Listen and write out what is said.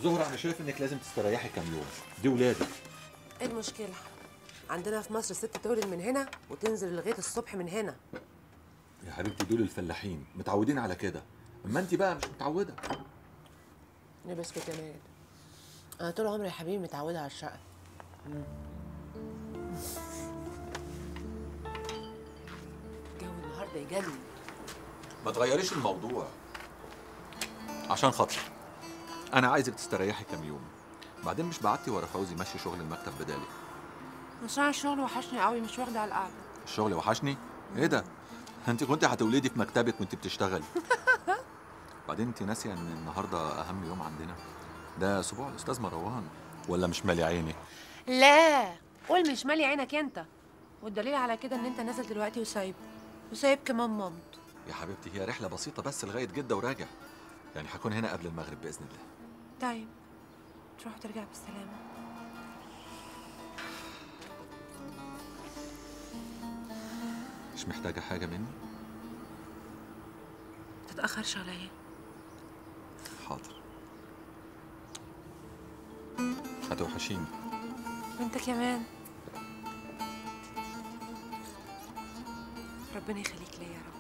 زهرة أنا شايف إنك لازم تستريحي كام يوم دي ولادك ايه المشكلة؟ عندنا في مصر الست تولد من هنا وتنزل لغاية الصبح من هنا يا حبيبتي دول الفلاحين متعودين على كده أما أنت بقى مش متعودة ليه بس كده يا ماجد؟ أنا طول عمري يا حبيبي متعودة على الشقة الجو النهارده يجنن ما تغيريش الموضوع عشان خاطري أنا عايزك تستريحي كام يوم بعدين مش بعتي ورا فوزي ماشي شغل المكتب بدالي عشان الشغل وحشني قوي مش واخدة على القعدة الشغل وحشني ايه ده انت كنت هتولدي في مكتبك وانت بتشتغلي بعدين انت ناسيه ان النهارده اهم يوم عندنا ده اسبوع الاستاذ مروان ولا مش مالي عينك لا قول مش مالي عينك انت والدليل على كده ان انت نازل دلوقتي وسايب وسايب كمان مامته يا حبيبتي هي رحله بسيطه بس لغايه جده وراجع يعني هكون هنا قبل المغرب باذن الله طيب تروح وترجع بالسلامة مش محتاجه حاجه مني تتأخرش عليا حاضر هتوحشيني وانت كمان ربنا يخليك ليا يا رب